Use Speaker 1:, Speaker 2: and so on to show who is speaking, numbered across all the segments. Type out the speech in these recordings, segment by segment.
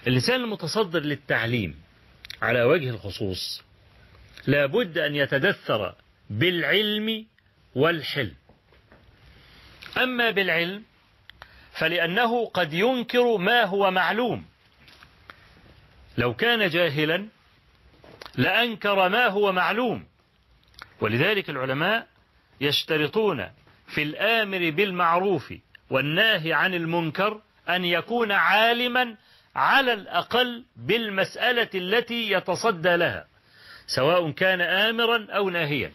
Speaker 1: الإنسان المتصدر للتعليم على وجه الخصوص لابد أن يتدثر بالعلم والحلم أما بالعلم فلأنه قد ينكر ما هو معلوم لو كان جاهلا لأنكر ما هو معلوم ولذلك العلماء يشترطون في الآمر بالمعروف والناهي عن المنكر أن يكون عالما على الأقل بالمسألة التي يتصدى لها سواء كان آمرا أو ناهيا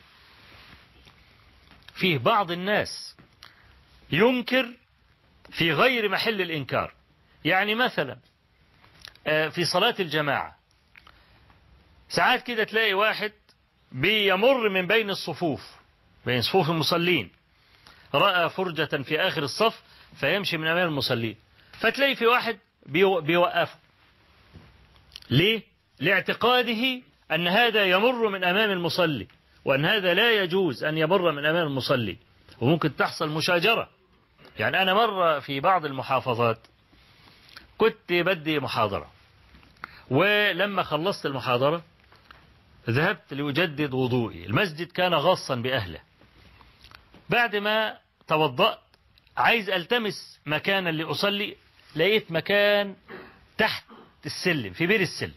Speaker 1: فيه بعض الناس ينكر في غير محل الإنكار يعني مثلا في صلاة الجماعة ساعات كده تلاقي واحد بيمر من بين الصفوف بين صفوف المصلين رأى فرجة في آخر الصف فيمشي من أمام المصلين فتلاقي في واحد بيوقفه ليه؟ لاعتقاده أن هذا يمر من أمام المصلي وأن هذا لا يجوز أن يمر من أمام المصلي وممكن تحصل مشاجرة يعني أنا مرة في بعض المحافظات كنت بدي محاضرة ولما خلصت المحاضرة ذهبت لأجدد وضوئي المسجد كان غاصا بأهله بعد ما توضأت عايز ألتمس مكانا لأصلي لقيت مكان تحت السلم في بير السلم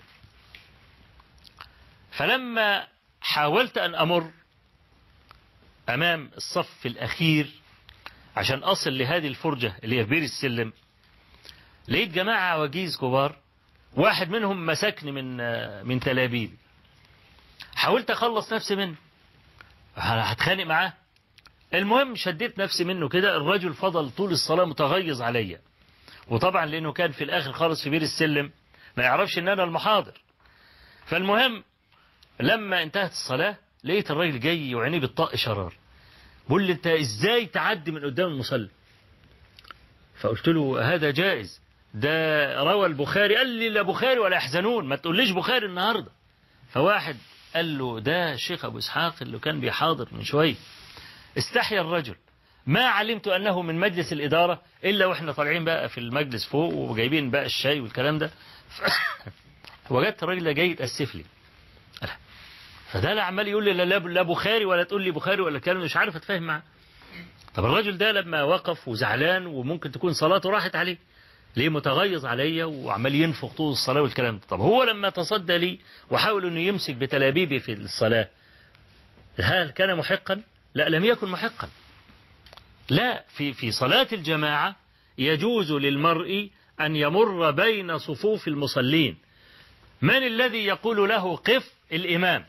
Speaker 1: فلما حاولت أن أمر أمام الصف الأخير عشان أصل لهذه الفرجة اللي هي في بير السلم لقيت جماعة عواجيز كبار واحد منهم مسكني من من تلابيب حاولت أخلص نفسي منه هتخانق معاه المهم شديت نفسي منه كده الرجل فضل طول الصلاة متغيظ عليا وطبعا لأنه كان في الآخر خالص في بير السلم ما يعرفش إن أنا المحاضر فالمهم لما انتهت الصلاة لقيت الراجل جاي وعينيه بالطاق شرار بقول لي انت ازاي تعدي من قدام المصلي فقلت له هذا جائز ده روى البخاري قال لي لا بخاري ولا يحزنون ما تقوليش بخاري النهاردة فواحد قال له ده الشيخ أبو إسحاق اللي كان بيحاضر من شوية استحيا الرجل ما علمت أنه من مجلس الإدارة إلا وإحنا طالعين بقى في المجلس فوق وجايبين بقى الشاي والكلام ده وجدت الراجل ده جاي يتأسف لي فده لا عمال يقول لي لا, لا بخاري ولا تقول لي بخاري ولا كلام مش عارف اتفاهم معاه طب الراجل ده لما وقف وزعلان وممكن تكون صلاته راحت عليه ليه متغيظ عليا وعمال ينفخ طول الصلاة والكلام ده طب هو لما تصدى لي وحاول انه يمسك بتلابيبي في الصلاة هل كان محقا لا لم يكن محقا لا في في صلاة الجماعة يجوز للمرء أن يمر بين صفوف المصلين من الذي يقول له قف الإمام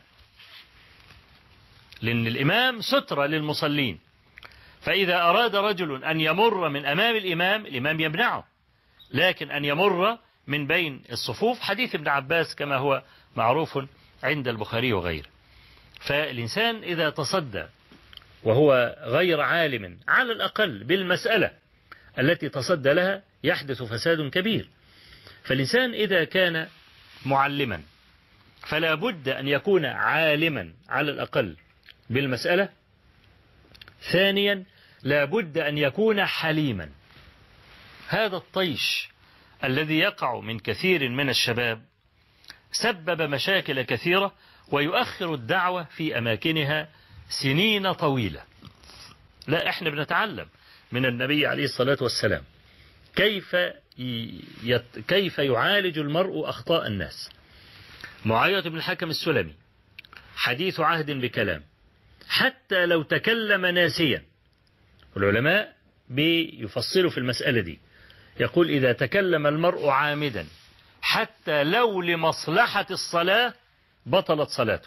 Speaker 1: لأن الإمام سترة للمصلين فإذا أراد رجل أن يمر من أمام الإمام الإمام يمنعه لكن أن يمر من بين الصفوف حديث ابن عباس كما هو معروف عند البخاري وغيره فالإنسان إذا تصدى وهو غير عالم على الأقل بالمسألة التي تصدى لها يحدث فساد كبير فالإنسان إذا كان معلما فلا بد أن يكون عالما على الأقل بالمسألة ثانيا لا بد أن يكون حليما هذا الطيش الذي يقع من كثير من الشباب سبب مشاكل كثيرة ويؤخر الدعوة في أماكنها سنين طويلة لا احنا بنتعلم من النبي عليه الصلاة والسلام كيف يت كيف يعالج المرء أخطاء الناس معاوية بن الحكم السلمي حديث عهد بكلام حتى لو تكلم ناسيا العلماء بيفصلوا في المسألة دي يقول إذا تكلم المرء عامدا حتى لو لمصلحة الصلاة بطلت صلاته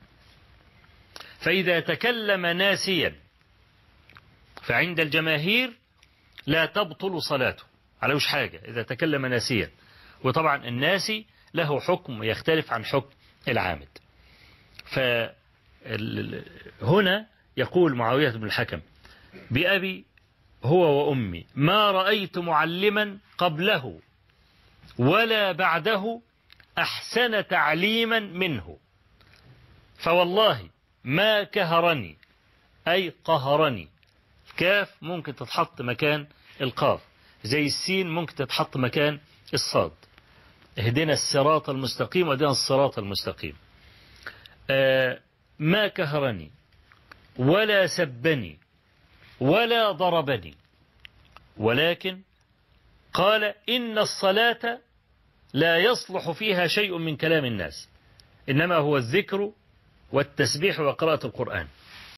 Speaker 1: فإذا تكلم ناسيا فعند الجماهير لا تبطل صلاته على وش حاجة إذا تكلم ناسيا وطبعا الناسي له حكم يختلف عن حكم العامد فهنا يقول معاوية بن الحكم بأبي هو وأمي ما رأيت معلما قبله ولا بعده أحسن تعليما منه فوالله ما كهرني أي قهرني كاف ممكن تتحط مكان القاف زي السين ممكن تتحط مكان الصاد اهدنا الصراط المستقيم واهدنا الصراط المستقيم آه ما كهرني ولا سبني ولا ضربني ولكن قال إن الصلاة لا يصلح فيها شيء من كلام الناس إنما هو الذكر والتسبيح وقراءة القرآن